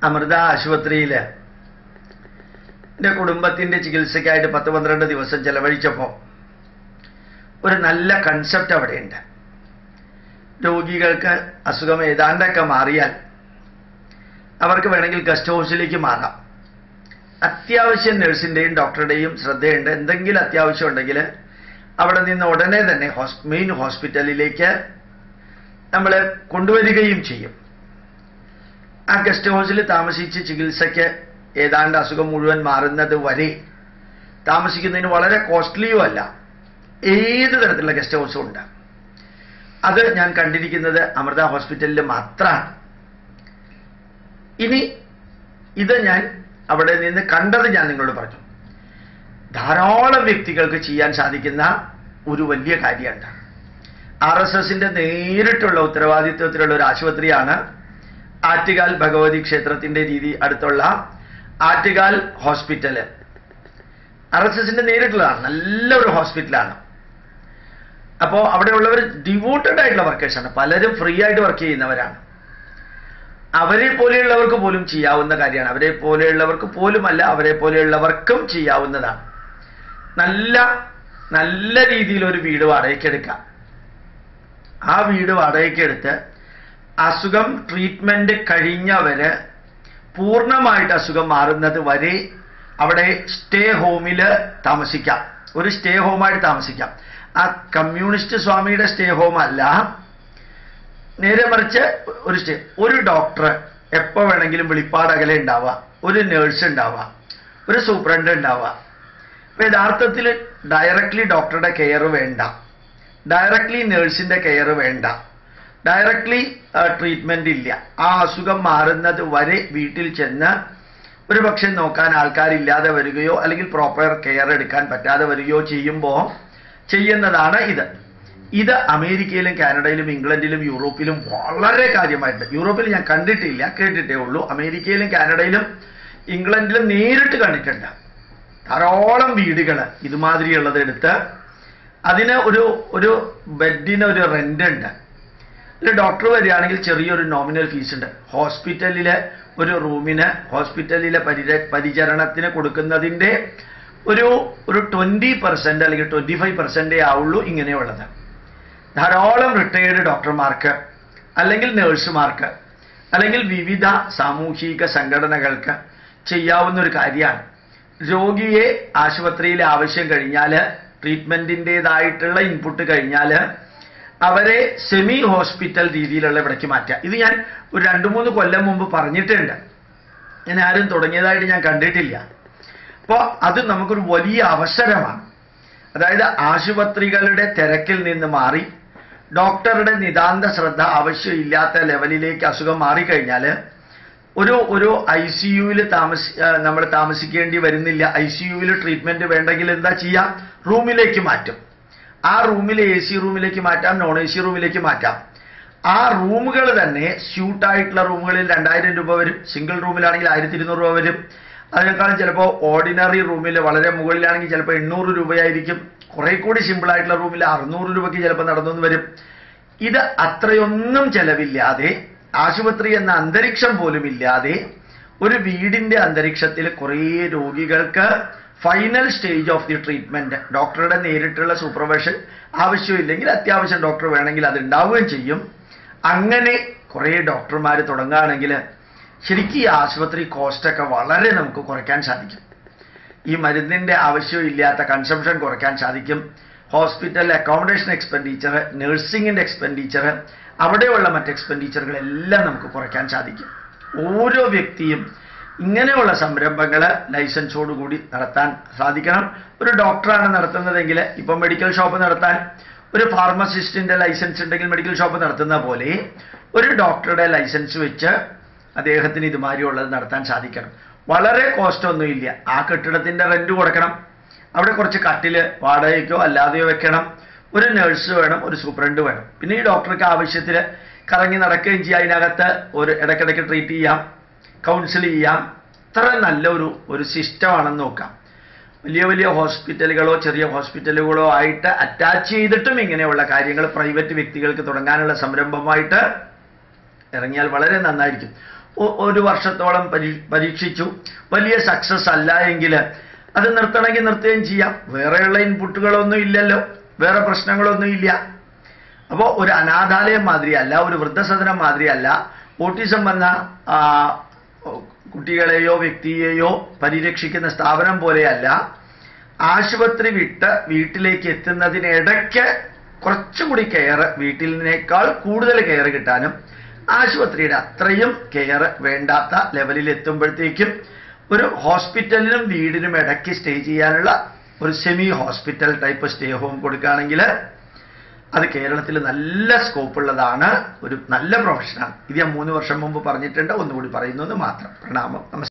അമൃത ആശുപത്രിയിൽ എൻ്റെ കുടുംബത്തിൻ്റെ ചികിത്സയ്ക്കായിട്ട് പത്ത് പന്ത്രണ്ട് ദിവസം ചെലവഴിച്ചപ്പോൾ ഒരു നല്ല കൺസെപ്റ്റ് അവിടെയുണ്ട് രോഗികൾക്ക് അസുഖം ഏതാണ്ടൊക്കെ മാറിയാൽ അവർക്ക് വേണമെങ്കിൽ ഗസ്റ്റ് ഹൗസിലേക്ക് മാറാം അത്യാവശ്യം നഴ്സിൻ്റെയും ഡോക്ടറുടെയും ശ്രദ്ധയുണ്ട് എന്തെങ്കിലും അത്യാവശ്യം ഉണ്ടെങ്കിൽ അവിടെ നിന്ന് ഉടനെ തന്നെ ഹോസ് മെയിൻ ഹോസ്പിറ്റലിലേക്ക് നമ്മൾ കൊണ്ടുവരികയും ചെയ്യും ആ ഗസ്റ്റ് ഹൗസിൽ താമസിച്ച് ചികിത്സയ്ക്ക് ഏതാണ്ട് അസുഖം മുഴുവൻ മാറുന്നത് വരെ താമസിക്കുന്നതിന് വളരെ കോസ്റ്റ്ലിയും അല്ല ഏത് തരത്തിലുള്ള ഗസ്റ്റ് ഹൗസും ഉണ്ട് അത് ഞാൻ കണ്ടിരിക്കുന്നത് അമൃത ഹോസ്പിറ്റലിൽ മാത്രമാണ് ഇനി ഇത് ഞാൻ അവിടെ നിന്ന് കണ്ടത് ഞാൻ നിങ്ങളോട് പറഞ്ഞു ധാരാളം വ്യക്തികൾക്ക് ചെയ്യാൻ സാധിക്കുന്ന ഒരു വലിയ കാര്യമുണ്ട് ആർ എസ് എസിന്റെ നേരിട്ടുള്ള ഉത്തരവാദിത്വത്തിലുള്ള ഒരു ആശുപത്രിയാണ് ആറ്റുകാൽ ഭഗവതി ക്ഷേത്രത്തിന്റെ രീതി അടുത്തുള്ള ആറ്റുകാൽ ഹോസ്പിറ്റല് ആർ എസ് എസിന്റെ നേരിട്ടുള്ളതാണ് നല്ലൊരു ഹോസ്പിറ്റലാണ് അപ്പോൾ അവിടെയുള്ളവർ ഡിവോട്ടഡ് ആയിട്ടുള്ള വർക്കേഴ്സാണ് പലരും ഫ്രീ ആയിട്ട് വർക്ക് ചെയ്യുന്നവരാണ് അവരെ പോലെയുള്ളവർക്ക് പോലും ചെയ്യാവുന്ന കാര്യമാണ് അവരെ പോലെയുള്ളവർക്ക് പോലുമല്ല അവരെ പോലെയുള്ളവർക്കും ചെയ്യാവുന്നതാണ് നല്ല നല്ല രീതിയിൽ ഒരു വീട് വാടകയ്ക്ക് എടുക്കാം ആ വീട് വാടകയ്ക്ക് എടുത്ത് അസുഖം ട്രീറ്റ്മെന്റ് കഴിഞ്ഞവര് പൂർണ്ണമായിട്ട് അസുഖം മാറുന്നത് വരെ അവിടെ സ്റ്റേ ഹോമിൽ താമസിക്കാം ഒരു സ്റ്റേ ഹോമായിട്ട് താമസിക്കാം ആ കമ്മ്യൂണിസ്റ്റ് സ്വാമിയുടെ സ്റ്റേ ഹോം അല്ല നേരെ മറിച്ച് ഒരു സ്റ്റേ ഒരു ഡോക്ടർ എപ്പോൾ വേണമെങ്കിലും വെളിപ്പാടകലെ ഉണ്ടാവുക ഒരു നേഴ്സ് ഉണ്ടാവുക ഒരു സൂപ്രണ്ട് ഉണ്ടാവുക അപ്പൊ യഥാർത്ഥത്തിൽ ഡയറക്ട്ലി ഡോക്ടറുടെ കെയർ വേണ്ട ഡയറക്ട്ലി നേഴ്സിന്റെ കെയർ വേണ്ട ഡയറക്ട്ലി ട്രീറ്റ്മെന്റ് ഇല്ല ആ അസുഖം മാറുന്നത് വരെ വീട്ടിൽ ചെന്ന് ഒരു പക്ഷെ നോക്കാൻ ആൾക്കാരില്ലാതെ വരികയോ അല്ലെങ്കിൽ പ്രോപ്പർ കെയർ എടുക്കാൻ പറ്റാതെ വരികയോ ചെയ്യുമ്പോൾ ചെയ്യുന്നതാണ് ഇത് ഇത് അമേരിക്കയിലും കാനഡയിലും ഇംഗ്ലണ്ടിലും യൂറോപ്പിലും വളരെ കാര്യമായിട്ട് യൂറോപ്പിൽ ഞാൻ കണ്ടിട്ടില്ല കേട്ടിട്ടേ ഉള്ളൂ അമേരിക്കയിലും കാനഡയിലും ഇംഗ്ലണ്ടിലും നേരിട്ട് കണ്ടിട്ടുണ്ട് ധാരാളം വീടുകൾ ഇതുമാതിരിയുള്ളത് എടുത്ത് അതിന് ഒരു ഒരു ബെഡിന് ഒരു റെന്റ് ഉണ്ട് ഒരു ഡോക്ടർ വരികയാണെങ്കിൽ ചെറിയൊരു നോമിനൽ ഫീസ് ഉണ്ട് ഹോസ്പിറ്റലിലെ ഒരു റൂമിന് ഹോസ്പിറ്റലിലെ പരിച പരിചരണത്തിന് കൊടുക്കുന്നതിൻ്റെ ഒരു ഒരു ട്വൻറ്റി പെർസെൻറ്റ് അല്ലെങ്കിൽ ട്വൻറ്റി ഫൈവ് പെർസെൻറ്റേ ആവുള്ളൂ ഇങ്ങനെയുള്ളത് ധാരാളം റിട്ടയേർഡ് ഡോക്ടർമാർക്ക് അല്ലെങ്കിൽ നേഴ്സുമാർക്ക് അല്ലെങ്കിൽ വിവിധ സാമൂഹിക സംഘടനകൾക്ക് ചെയ്യാവുന്ന ഒരു കാര്യമാണ് രോഗിയെ ആശുപത്രിയിൽ ആവശ്യം കഴിഞ്ഞാൽ ട്രീറ്റ്മെൻറ്റിൻ്റെതായിട്ടുള്ള ഇൻപുട്ട് കഴിഞ്ഞാൽ അവരെ സെമി ഹോസ്പിറ്റൽ രീതിയിലുള്ള ഇവിടേക്ക് മാറ്റുക ഇത് ഞാൻ ഒരു രണ്ട് മൂന്ന് കൊല്ലം മുമ്പ് പറഞ്ഞിട്ടുണ്ട് ഞാൻ ആരും തുടങ്ങിയതായിട്ട് ഞാൻ കണ്ടിട്ടില്ല അപ്പോൾ അത് നമുക്കൊരു വലിയ അവസരമാണ് അതായത് ആശുപത്രികളുടെ തിരക്കിൽ നിന്ന് മാറി ഡോക്ടറുടെ നിതാന്ത ശ്രദ്ധ ആവശ്യമില്ലാത്ത ലെവലിലേക്ക് അസുഖം മാറിക്കഴിഞ്ഞാൽ ഒരു ഒരു ഐ സി യുവിൽ താമസി നമ്മൾ താമസിക്കേണ്ടി വരുന്നില്ല ഐ സി യുവിൽ ട്രീറ്റ്മെന്റ് വേണ്ടെങ്കിൽ എന്താ ചെയ്യാം റൂമിലേക്ക് മാറ്റും ആ റൂമിൽ എ സി റൂമിലേക്ക് മാറ്റാം നോൺ എ സി റൂമിലേക്ക് മാറ്റാം ആ റൂമുകൾ തന്നെ സ്യൂട്ടായിട്ടുള്ള റൂമുകളിൽ രണ്ടായിരം രൂപ വരും സിംഗിൾ റൂമിലാണെങ്കിൽ ആയിരത്തി ഇരുന്നൂറ് രൂപ വരും അതിനേക്കാളും ചിലപ്പോൾ ഓർഡിനറി റൂമിൽ വളരെ മുകളിലാണെങ്കിൽ ചിലപ്പോൾ എണ്ണൂറ് രൂപയായിരിക്കും കുറെ കൂടി സിമ്പിൾ ആയിട്ടുള്ള റൂമിൽ അറുന്നൂറ് രൂപയ്ക്ക് ചിലപ്പോൾ നടന്നു വരും ഇത് അത്രയൊന്നും ചെലവില്ലാതെ ആശുപത്രി എന്ന അന്തരീക്ഷം പോലും ഇല്ലാതെ ഒരു വീടിന്റെ അന്തരീക്ഷത്തിൽ കുറേ രോഗികൾക്ക് final stage of the treatment ഡോക്ടറുടെ നേരിട്ടുള്ള സൂപ്പർവിഷൻ ആവശ്യമില്ലെങ്കിൽ അത്യാവശ്യം ഡോക്ടർ വേണമെങ്കിൽ അത് ഉണ്ടാവുകയും ചെയ്യും അങ്ങനെ കുറേ ഡോക്ടർമാർ തുടങ്ങുകയാണെങ്കിൽ ശരിക്കും ഈ ആശുപത്രി കോസ്റ്റൊക്കെ വളരെ നമുക്ക് കുറയ്ക്കാൻ സാധിക്കും ഈ മരുന്നിന്റെ ആവശ്യമില്ലാത്ത കൺസംഷൻ കുറയ്ക്കാൻ സാധിക്കും ഹോസ്പിറ്റൽ അക്കോമഡേഷൻ എക്സ്പെൻഡിച്ചർ നഴ്സിംഗിന്റെ എക്സ്പെൻഡിച്ചർ അവിടെയുള്ള മറ്റ് എക്സ്പെൻഡിച്ചറുകളെല്ലാം നമുക്ക് കുറയ്ക്കാൻ സാധിക്കും ഓരോ വ്യക്തിയും ഇങ്ങനെയുള്ള സംരംഭങ്ങൾ ലൈസൻസോടുകൂടി നടത്താൻ സാധിക്കണം ഒരു ഡോക്ടറാണ് നടത്തുന്നതെങ്കിൽ ഇപ്പം മെഡിക്കൽ ഷോപ്പ് നടത്താൻ ഒരു ഫാർമസിസ്റ്റിന്റെ ലൈസൻസ് ഉണ്ടെങ്കിൽ മെഡിക്കൽ ഷോപ്പ് നടത്തുന്ന പോലെ ഒരു ഡോക്ടറുടെ ലൈസൻസ് വെച്ച് അദ്ദേഹത്തിന് ഇതുമാതിരിയുള്ളത് നടത്താൻ സാധിക്കണം വളരെ കോസ്റ്റ് ഒന്നുമില്ല ആ കെട്ടിടത്തിന്റെ റെന്റ് കൊടുക്കണം അവിടെ കുറച്ച് കട്ടില് വാടകയ്ക്കോ അല്ലാതെയോ വെക്കണം ഒരു നഴ്സ് വേണം ഒരു സൂപ്രണ്ട് വേണം പിന്നെ ഈ ഡോക്ടർക്ക് ആവശ്യത്തിൽ കറങ്ങി നടക്കുകയും ചെയ്യാം അതിനകത്ത് ഒരു ഇടയ്ക്കിടയ്ക്ക് ട്രീറ്റ് ചെയ്യാം കൗൺസിൽ ചെയ്യാം ഇത്ര നല്ല ഒരു ഒരു സിസ്റ്റമാണെന്ന് നോക്കാം വലിയ വലിയ ഹോസ്പിറ്റലുകളോ ചെറിയ ഹോസ്പിറ്റലുകളോ ആയിട്ട് അറ്റാച്ച് ചെയ്തിട്ടും ഇങ്ങനെയുള്ള കാര്യങ്ങൾ പ്രൈവറ്റ് വ്യക്തികൾക്ക് തുടങ്ങാനുള്ള സംരംഭമായിട്ട് ഇറങ്ങിയാൽ വളരെ നന്നായിരിക്കും ഒ- ഒരു വർഷത്തോളം പരീ പരീക്ഷിച്ചു വലിയ സക്സസ് അല്ല എങ്കിൽ അത് നിർത്തണമെങ്കിൽ നിർത്തുകയും ചെയ്യാം വേറെയുള്ള ഇൻപുട്ടുകളൊന്നും ഇല്ലല്ലോ വേറെ പ്രശ്നങ്ങളൊന്നും ഇല്ല അപ്പോൾ ഒരു അനാഥാലയം മാതിരിയല്ല ഒരു വൃദ്ധസദനം മാതിരിയല്ല ഓട്ടിസം വന്ന ആ, കുട്ടികളെയോ വ്യക്തിയെയോ പരിരക്ഷിക്കുന്ന സ്ഥാപനം പോലെയല്ല ആശുപത്രി വിട്ട് വീട്ടിലേക്ക് എത്തുന്നതിനിടയ്ക്ക് കുറച്ചും കൂടി കെയർ വീട്ടിലിനേക്കാൾ കൂടുതൽ കെയർ കിട്ടാനും ആശുപത്രിയുടെ അത്രയും കെയർ വേണ്ടാത്ത ലെവലിൽ എത്തുമ്പോഴത്തേക്കും ഒരു ഹോസ്പിറ്റലിനും വീടിനും ഇടയ്ക്ക് സ്റ്റേ ചെയ്യാനുള്ള ഒരു semi hospital type stay home കൊടുക്കുകയാണെങ്കിൽ അത് കേരളത്തിൽ നല്ല സ്കോപ്പ് ഉള്ളതാണ് ഒരു നല്ല പ്രൊഫഷനാണ് ഇത് ഞാൻ മൂന്ന് വർഷം മുമ്പ് പറഞ്ഞിട്ടുണ്ട് ഒന്നുകൂടി പറയുന്നത് മാത്രം പ്രണാമം നമസ്കാരം